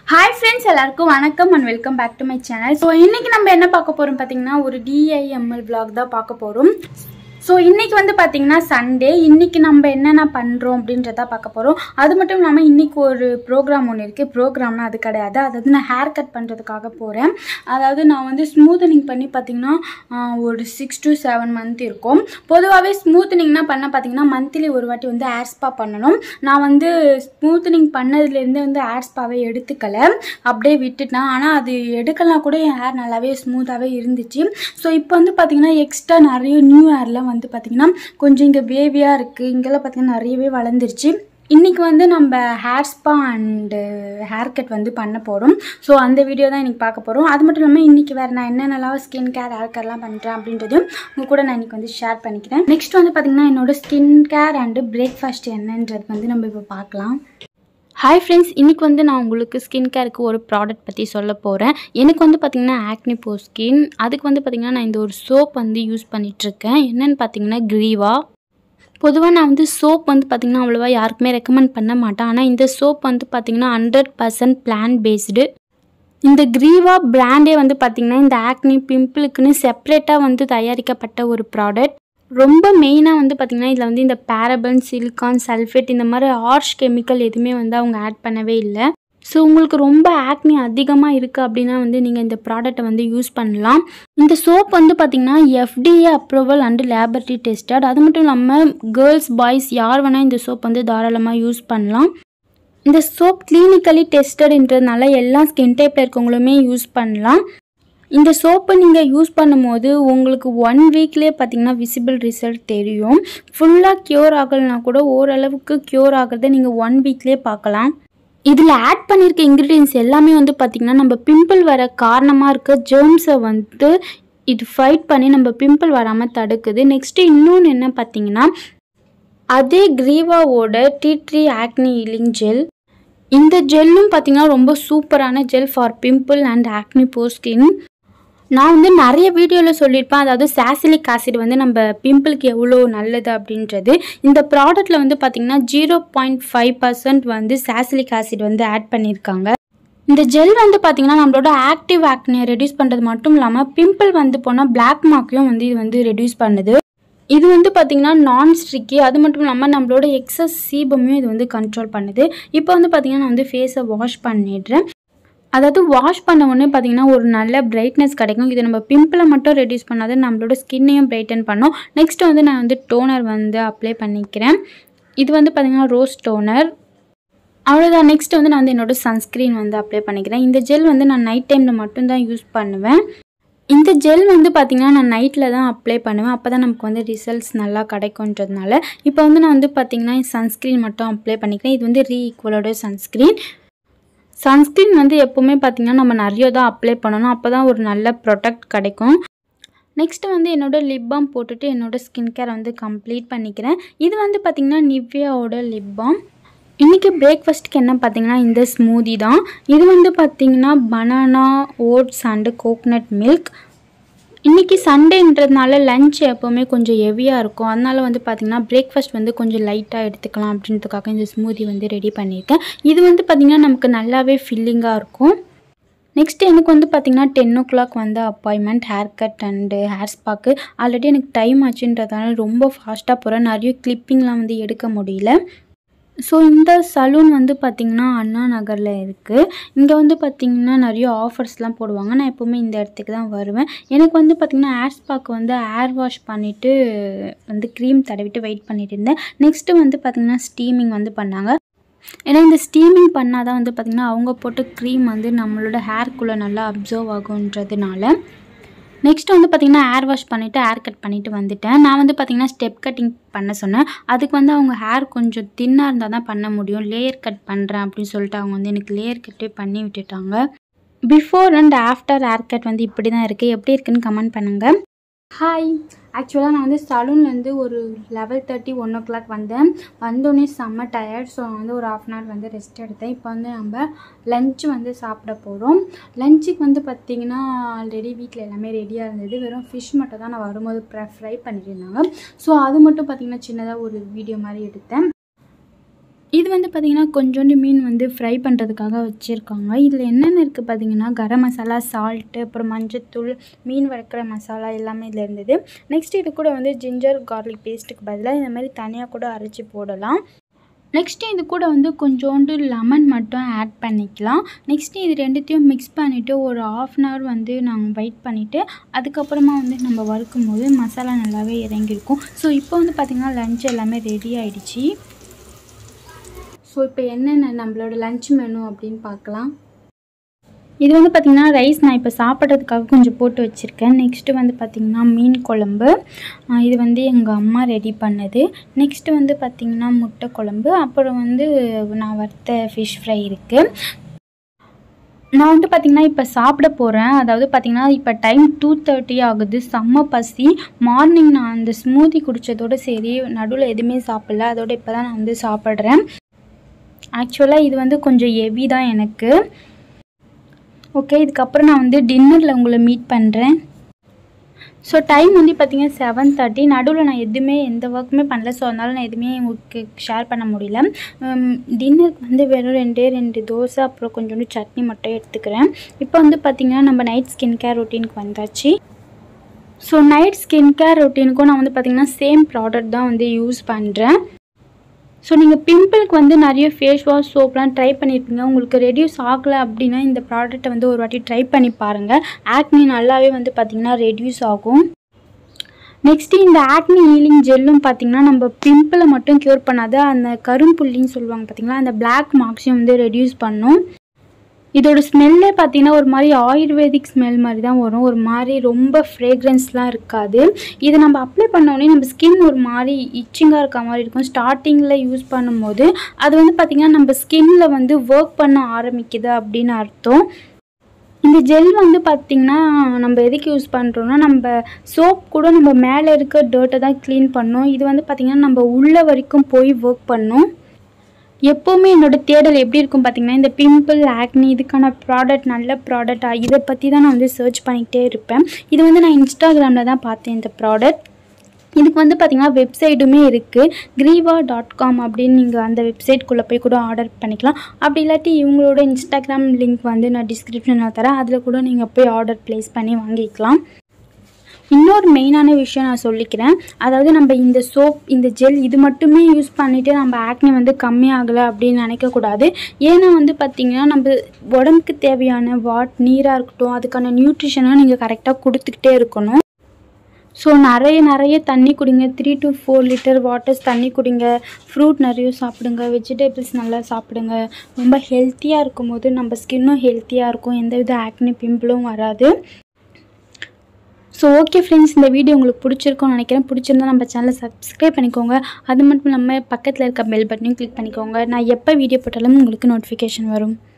hi friends எல்லாருக்கும் வணக்கம் and welcome back to my channel so இன்னைக்கு நம்ம என்ன பார்க்க போறோம் பார்த்தீங்கன்னா ஒரு டிஐஎம்எல் vlog தான் பார்க்க போறோம் ஸோ இன்னைக்கு வந்து பார்த்தீங்கன்னா சண்டே இன்னைக்கு நம்ம என்னென்ன பண்ணுறோம் அப்படின்றத பார்க்க போகிறோம் அது மட்டும் இல்லாமல் இன்னைக்கு ஒரு ப்ரோக்ராம் ஒன்று இருக்குது ப்ரோக்ராம்னா அது கிடையாது அதாவது நான் ஹேர் கட் பண்ணுறதுக்காக போகிறேன் அதாவது நான் வந்து ஸ்மூத்தனிங் பண்ணி பார்த்தீங்கன்னா ஆஹ், ஒரு சிக்ஸ் to செவன் மந்த் இருக்கும் பொதுவாகவே ஸ்மூத்தனிங்னா பண்ண பார்த்தீங்கன்னா மந்த்லி ஒரு வாட்டி வந்து ஹேர் ஸ்பா பண்ணணும் நான் வந்து ஸ்மூத்தனிங் பண்ணதுலேருந்து வந்து ஹேர் ஸ்பாவை எடுத்துக்கல அப்படியே விட்டுட்டேன் ஆனால் அது எடுக்கலாம் கூட என் ஹேர் நல்லாவே ஸ்மூத்தாகவே இருந்துச்சு ஸோ இப்போ வந்து பார்த்தீங்கன்னா எக்ஸ்ட்ரா நிறைய நியூ ஹேர்லாம் வந்து பார்த்தீங்கன்னா கொஞ்சம் இங்கே வேவியாக இருக்குது இங்கெல்லாம் பார்த்தீங்கன்னா நிறையவே வளர்ந்துருச்சு இன்றைக்கி வந்து நம்ம hair spa and haircut வந்து பண்ண போகிறோம் ஸோ அந்த வீடியோ தான் இன்றைக்கி பார்க்க போகிறோம் அது மட்டும் இல்லாமல் இன்றைக்கி வேறு நான் என்னென்னலாம் ஸ்கின் கேர் ஹேர் கேர்லாம் பண்ணுறேன் அப்படின்றதையும் உங்கள் கூட நான் இன்றைக்கி வந்து ஷேர் பண்ணிக்கிறேன் நெக்ஸ்ட் வந்து பார்த்திங்கன்னா என்னோட ஸ்கின் கேர் அண்டு பிரேக்ஃபாஸ்ட் என்னன்றது வந்து நம்ம இப்போ பார்க்கலாம் ஹாய் ஃப்ரெண்ட்ஸ் இன்றைக்கி வந்து நான் உங்களுக்கு ஸ்கின் கேருக்கு ஒரு ப்ராடக்ட் பற்றி சொல்ல போகிறேன் எனக்கு வந்து பார்த்திங்கன்னா ஆக்னி போ ஸ்கின் அதுக்கு வந்து பார்த்திங்கன்னா நான் இந்த ஒரு சோப் வந்து யூஸ் பண்ணிகிட்ருக்கேன் என்னென்னு பார்த்தீங்கன்னா க்ரீவா பொதுவாக நான் வந்து சோப் வந்து பார்த்திங்கன்னா அவ்வளோவா யாருக்குமே ரெக்கமெண்ட் பண்ண மாட்டேன் ஆனால் இந்த சோப் வந்து பார்த்திங்கன்னா ஹண்ட்ரட் பர்சன்ட் பிளான் பேஸ்டு இந்த க்ரீவா பிராண்டே வந்து பார்த்திங்கன்னா இந்த ஆக்னி பிம்பிளுக்குன்னு செப்ரேட்டாக வந்து தயாரிக்கப்பட்ட ஒரு ப்ராடக்ட் ரொம்ப மெயினாக வந்து பார்த்திங்கன்னா இதில் வந்து இந்த பேரபன் சிலிக்கான் சல்ஃபேட் இந்த மாதிரி ஹார்ஷ் கெமிக்கல் எதுவுமே வந்து அவங்க ஆட் பண்ணவே இல்லை ஸோ உங்களுக்கு ரொம்ப ஆக்னி அதிகமாக இருக்குது அப்படின்னா வந்து நீங்கள் இந்த ப்ராடக்ட்டை வந்து யூஸ் பண்ணலாம் இந்த சோப் வந்து பார்த்திங்கன்னா FDA approval and laboratory tested அது மட்டும் இல்லாமல் கேர்ள்ஸ் பாய்ஸ் யார் வேணால் இந்த சோப் வந்து தாராளமாக யூஸ் பண்ணலாம் இந்த சோப் கிளினிக்கலி டெஸ்டட்ன்றதுனால எல்லா ஸ்கின் டைப்பில் இருக்கவங்களுமே யூஸ் பண்ணலாம் இந்த சோப்பை நீங்கள் யூஸ் பண்ணும்போது உங்களுக்கு ஒன் வீக்லேயே பார்த்தீங்கன்னா விசிபிள் ரிசல்ட் தெரியும் ஃபுல்லாக க்யூர் ஆகலைனா கூட ஓரளவுக்கு க்யூர் ஆகிறத நீங்கள் ஒன் வீக்லேயே பார்க்கலாம் இதில் ஆட் பண்ணியிருக்க இன்க்ரீடியன்ஸ் எல்லாமே வந்து பார்த்திங்கன்னா நம்ம பிம்பிள் வர காரணமாக இருக்க ஜெர்ம்ஸை வந்து இது ஃபைட் பண்ணி நம்ம பிம்பிள் வராமல் தடுக்குது நெக்ஸ்ட்டு இன்னொன்று என்ன பார்த்தீங்கன்னா அதே க்ரீவாவோட tea tree acne healing gel இந்த ஜெல்லும் பார்த்தீங்கன்னா ரொம்ப சூப்பரான gel for pimple and acne போ ஸ்கின் நான் வந்து நிறைய வீடியோவில் சொல்லியிருப்பேன் அதாவது சாசிலிக் ஆசிட் வந்து நம்ம பிம்பிளுக்கு எவ்வளோ நல்லது அப்படின்றது இந்த ப்ராடக்ட்டில் வந்து பார்த்திங்கன்னா ஜீரோ பாயிண்ட் ஃபைவ் பர்சன்ட் வந்து சாசிலிக் ஆசிட் வந்து ஆட் பண்ணியிருக்காங்க இந்த ஜெல் வந்து பார்த்திங்கன்னா நம்மளோட ஆக்டிவ் ஆக்னியை ரெடியூஸ் பண்ணுறது மட்டும் இல்லாமல் பிம்பிள் வந்து போனால் பிளாக் மார்க்கையும் வந்து இது வந்து ரெடியூஸ் பண்ணுது இது வந்து பார்த்திங்கன்னா நான் ஸ்ட்ரிக்கி அது மட்டும் இல்லாமல் நம்மளோட எக்ஸஸ் சீபமையும் இது வந்து கண்ட்ரோல் பண்ணுது இப்போ வந்து பார்த்திங்கன்னா நான் வந்து ஃபேஸை வாஷ் பண்ணிடுறேன் அதாவது வாஷ் பண்ண உடனே பார்த்தீங்கன்னா ஒரு நல்ல பிரைட்னஸ் கிடைக்கும் இது நம்ம பிம்பிளை மட்டும் ரெடியூஸ் பண்ணாது நம்மளோட ஸ்கின்னையும் பிரைட்டன் பண்ணும் நெக்ஸ்ட் வந்து நான் வந்து டோனர் வந்து அப்ளை பண்ணிக்கிறேன் இது வந்து பார்த்திங்கன்னா ரோஸ் டோனர் அவ்வளோதான் நெக்ஸ்ட் வந்து நான் வந்து என்னோட சன்ஸ்க்ரீன் வந்து அப்ளை பண்ணிக்கிறேன் இந்த ஜெல் வந்து நான் நைட் டைமில் மட்டும்தான் யூஸ் பண்ணுவேன் இந்த ஜெல் வந்து பார்த்திங்கன்னா நான் நைட்டில் தான் அப்ளை பண்ணுவேன் அப்போ தான் நமக்கு வந்து ரிசல்ட்ஸ் நல்லா கிடைக்குன்றதுனால இப்போ வந்து நான் வந்து பார்த்திங்கன்னா சன்ஸ்க்ரீன் மட்டும் அப்ளை பண்ணிக்கிறேன் இது வந்து ரீ ஈக்குவலோட சன்ஸ்க்ரீன் சன்ஸ்க்ரீன் வந்து எப்போவுமே பார்த்திங்கன்னா நம்ம நிறைய தான் அப்ளை பண்ணணும் அப்போ தான் ஒரு நல்ல ப்ரொடக்ட் கிடைக்கும் நெக்ஸ்ட்டு வந்து என்னோட லிப் பாம் போட்டுட்டு என்னோட ஸ்கின் கேர் வந்து கம்ப்ளீட் பண்ணிக்கிறேன் இது வந்து பார்த்திங்கன்னா நிவ்யாவோட லிப் பாம் இன்றைக்கி பிரேக்ஃபாஸ்ட்டுக்கு என்ன பார்த்தீங்கன்னா இந்த ஸ்மூதி தான் இது வந்து பார்த்திங்கன்னா banana oats and coconut milk இன்றைக்கி சண்டேன்றதுனால லஞ்ச் எப்போவுமே கொஞ்சம் ஹெவியாக இருக்கும் அதனால வந்து பார்த்திங்கன்னா பிரேக்ஃபாஸ்ட் வந்து கொஞ்சம் லைட்டாக எடுத்துக்கலாம் அப்படின்றதுக்காக இந்த ஸ்மூதி வந்து ரெடி பண்ணியிருக்கேன் இது வந்து பார்த்திங்கன்னா நமக்கு நல்லாவே ஃபில்லிங்காக இருக்கும் நெக்ஸ்ட் எனக்கு வந்து பார்த்திங்கன்னா டென் ஓ கிளாக் வந்து appointment haircut and hair ஸ்பாக்கு ஆல்ரெடி எனக்கு டைம் ஆச்சுன்றதுனால ரொம்ப ஃபாஸ்ட்டாக போகிறேன் நிறைய கிளிப்பிங்லாம் வந்து எடுக்க முடியல ஸோ இந்த சலூன் வந்து பார்த்திங்கன்னா அண்ணா நகரில் இருக்குது இங்கே வந்து பார்த்திங்கன்னா நிறைய ஆஃபர்ஸ்லாம் போடுவாங்க நான் எப்போவுமே இந்த இடத்துக்கு தான் வருவேன் எனக்கு வந்து பார்த்திங்கன்னா ஹேர் ஸ்பாக்கு வந்து ஹேர் வாஷ் பண்ணிவிட்டு வந்து க்ரீம் தடவிட்டு வெயிட் பண்ணிட்டு இருந்தேன் நெக்ஸ்ட்டு வந்து பார்த்திங்கன்னா ஸ்டீமிங் வந்து பண்ணாங்க ஏன்னா இந்த ஸ்டீமிங் பண்ணால் தான் வந்து பார்த்திங்கன்னா அவங்க போட்ட க்ரீம் வந்து நம்மளோட ஹேர்க்குள்ளே நல்லா அப்சர்வ் ஆகுன்றதுனால நெக்ஸ்ட் வந்து பார்த்திங்கன்னா ஹேர் வாஷ் பண்ணிவிட்டு ஹேர் கட் பண்ணிவிட்டு வந்துட்டேன் நான் வந்து பார்த்திங்கன்னா ஸ்டெப் கட்டிங் பண்ண சொன்னேன் அதுக்கு வந்து அவங்க ஹேர் கொஞ்சம் தின்னாக இருந்தால் தான் பண்ண முடியும் லேயர் கட் பண்ணுறேன் அப்படின்னு சொல்லிட்டு அவங்க வந்து எனக்கு லேயர் கட்டே பண்ணி விட்டுட்டாங்க before and after haircut வந்து இப்படி தான் இருக்குது எப்படி இருக்குன்னு கமெண்ட் பண்ணுங்கள் ஹாய் ஆக்சுவலாக நான் வந்து சலூன்லேருந்து ஒரு level thirty one o'clock வந்தேன் வந்தோடனே செம்ம டயர்ட் ஸோ நான் வந்து ஒரு ஆஃப் அன் ஹவர் வந்து ரெஸ்ட் எடுத்தேன் இப்போ வந்து நம்ம லஞ்ச் வந்து சாப்பிட போகிறோம் லஞ்சுக்கு வந்து பார்த்திங்கன்னா ஆல்ரெடி வீட்டில் எல்லாமே ரெடியாக இருந்தது வெறும் ஃபிஷ் மட்டும் தான் நான் வரும்போது ஃப்ரை பண்ணியிருந்தாங்க ஸோ அது மட்டும் பார்த்திங்கன்னா சின்னதாக ஒரு வீடியோ மாதிரி எடுத்தேன் இது வந்து பார்த்திங்கன்னா கொஞ்சோண்டு மீன் வந்து ஃப்ரை பண்ணுறதுக்காக வச்சுருக்காங்க இதில் என்னென்ன இருக்குது பார்த்தீங்கன்னா கரம் மசாலா சால்ட்டு அப்புறம் மஞ்சத்தூள் மீன் வளர்க்குற மசாலா எல்லாமே இதில் இருந்தது நெக்ஸ்ட் இது கூட வந்து ஜிஞ்சர் கார்லிக் பேஸ்ட்டுக்கு பதிலாக இந்த மாதிரி தனியாக கூட அரைச்சி போடலாம் நெக்ஸ்ட்டு இது கூட வந்து கொஞ்சோண்டு லெமன் மட்டும் ஆட் பண்ணிக்கலாம் நெக்ஸ்ட்டு இது ரெண்டுத்தையும் மிக்ஸ் பண்ணிவிட்டு ஒரு ஆஃப் அன் ஹவர் வந்து நாங்கள் வெயிட் பண்ணிவிட்டு அதுக்கப்புறமா வந்து நம்ம வறுக்கும் போது மசாலா நல்லாவே இறங்கியிருக்கும் ஸோ இப்போ வந்து பார்த்திங்கன்னா லஞ்ச் எல்லாமே ரெடி ஆகிடுச்சி ஸோ இப்போ என்னென்ன நம்மளோட லஞ்ச் மெனு அப்படின்னு பார்க்கலாம் இது வந்து பார்த்திங்கன்னா ரைஸ் நான் இப்போ சாப்பிட்றதுக்காக கொஞ்சம் போட்டு வச்சுருக்கேன் நெக்ஸ்ட்டு வந்து பார்த்திங்கன்னா மீன் குழம்பு ஆஹ் இது வந்து எங்கள் அம்மா ரெடி பண்ணது நெக்ஸ்ட்டு வந்து பார்த்திங்கன்னா முட்டை குழம்பு அப்புறம் வந்து நான் வறுத்த ஃபிஷ் ஃப்ரை இருக்குது நான் வந்து பார்த்திங்கன்னா இப்போ சாப்பிட போகிறேன் அதாவது பார்த்திங்கன்னா இப்போ டைம் டூ தேர்ட்டி ஆகுது செம்ம பசி மார்னிங் நான் அந்த ஸ்மூதி குடித்ததோடு சரி நடுவில் எதுவுமே சாப்பிடல அதோட இப்போ தான் நான் வந்து சாப்பிட்றேன் ஆக்சுவலாக இது வந்து கொஞ்சம் ஹெவி தான் எனக்கு ஓகே இதுக்கப்புறம் நான் வந்து டின்னரில் உங்களை மீட் பண்ணுறேன் ஸோ டைம் வந்து பார்த்தீங்கன்னா செவன் தேர்ட்டி நடுவில் நான் எதுவுமே எந்த ஒர்க்குமே பண்ணல ஸோ அதனால் நான் எதுவுமே உங்களுக்கு ஷேர் பண்ண முடியல டின்னருக்கு வந்து வெறும் ரெண்டே ரெண்டு தோசை அப்புறம் கொஞ்சோண்டு சட்னி மட்டும் எடுத்துக்கிறேன் இப்போ வந்து பார்த்திங்கன்னா நம்ம நைட் ஸ்கின் கேர் ரொட்டீனுக்கு வந்தாச்சு ஸோ நைட் ஸ்கின் கேர் ரொட்டீனுக்கும் நான் வந்து பார்த்திங்கன்னா சேம் ப்ராடக்ட் தான் வந்து யூஸ் பண்ணுறேன் ஸோ நீங்கள் பிம்பிளுக்கு வந்து நிறைய ஃபேஸ் வாஷ் சோப்லாம் ட்ரை பண்ணியிருப்பீங்க உங்களுக்கு ரெடியூஸ் ஆகலை அப்படின்னா இந்த ப்ராடக்ட்டை வந்து ஒரு வாட்டி ட்ரை பண்ணி பாருங்கள் ஆக்னி நல்லாவே வந்து பார்த்திங்கன்னா ரெடியூஸ் ஆகும் நெக்ஸ்ட்டு இந்த ஆக்னி ஹீலிங் ஜெல்லும் பார்த்திங்கன்னா நம்ம பிம்பிளை மட்டும் க்யூர் பண்ணாது அந்த கரும்புள்ளின்னு சொல்லுவாங்க பார்த்திங்களா அந்த பிளாக் மார்க்ஸையும் வந்து ரெடியூஸ் பண்ணும் இதோட ஸ்மெல்லே பார்த்தீங்கன்னா ஒரு மாதிரி ஆயுர்வேதிக் ஸ்மெல் மாதிரி தான் வரும் ஒரு மாதிரி ரொம்ப ஃப்ரேக்ரன்ஸ்லாம் இருக்காது இதை நம்ம அப்ளை பண்ணோடனே நம்ம ஸ்கின் ஒரு மாதிரி இச்சிங்காக இருக்க மாதிரி இருக்கும் ஸ்டார்டிங்கில் யூஸ் பண்ணும்போது அது வந்து பார்த்திங்கன்னா நம்ம ஸ்கின்னில் வந்து ஒர்க் பண்ண ஆரம்பிக்குது அப்படின்னு அர்த்தம் இந்த ஜெல் வந்து பார்த்திங்கன்னா நம்ம எதுக்கு யூஸ் பண்ணுறோன்னா நம்ம சோப் கூட நம்ம மேலே இருக்க டர்ட்டை தான் க்ளீன் பண்ணோம் இது வந்து பார்த்திங்கன்னா நம்ம உள்ள வரைக்கும் போய் ஒர்க் பண்ணும் எப்போவுமே என்னோட தேடல் எப்படி இருக்கும் பார்த்தீங்கன்னா இந்த பிம்பிள் ஆக்னி இதுக்கான ப்ராடக்ட் நல்ல ப்ராடக்டாக இதை பற்றி தான் நான் வந்து சர்ச் பண்ணிக்கிட்டே இருப்பேன் இது வந்து நான் இன்ஸ்டாகிராமில் தான் பார்த்தேன் இந்த ப்ராடக்ட் இதுக்கு வந்து பார்த்திங்கன்னா வெப்சைட்டுமே இருக்குது க்ரீவா டாட் காம் அப்படின்னு நீங்கள் அந்த வெப்சைட்குள்ளே போய் கூட ஆர்டர் பண்ணிக்கலாம் அப்படி இல்லாட்டி இவங்களோட இன்ஸ்டாகிராம் லிங்க் வந்து நான் டிஸ்கிரிப்ஷனில் தரேன் அதில் கூட நீங்கள் போய் ஆர்டர் ப்ளேஸ் பண்ணி வாங்கிக்கலாம் இன்னொரு மெயினான விஷயம் நான் சொல்லிக்கிறேன் அதாவது நம்ம இந்த சோப் இந்த ஜெல் இது மட்டுமே யூஸ் பண்ணிவிட்டு நம்ம ஆக்னி வந்து கம்மியாகலை அப்படின்னு நினைக்கக்கூடாது ஏன்னா வந்து பார்த்திங்கன்னா நம்ம உடம்புக்கு தேவையான வாட் நீராக இருக்கட்டும் அதுக்கான நியூட்ரிஷனை நீங்கள் கரெக்டாக கொடுத்துக்கிட்டே இருக்கணும் ஸோ நிறைய நிறைய தண்ணி குடிங்க three to four litre waters தண்ணி குடிங்க ஃப்ரூட் நிறைய சாப்பிடுங்க வெஜிடபிள்ஸ் நல்லா சாப்பிடுங்க ரொம்ப ஹெல்த்தியாக இருக்கும்போது நம்ம ஸ்கின்னும் ஹெல்த்தியாக இருக்கும் எந்தவித ஆக்னி பிம்பிளும் வராது ஸோ ஓகே ஃப்ரெண்ட்ஸ் இந்த வீடியோ உங்களுக்கு பிடிச்சிருக்கும்னு நினைக்கிறேன் பிடிச்சிருந்தா நம்ம சேனலை சப்ஸ்கிரைப் பண்ணிக்கோங்க அது மட்டும் இல்லாமல் பக்கத்தில் இருக்க பெல் பட்டனையும் கிளிக் பண்ணிக்கோங்க நான் எப்போ வீடியோ போட்டாலும் உங்களுக்கு நோட்டிஃபிகேஷன் வரும்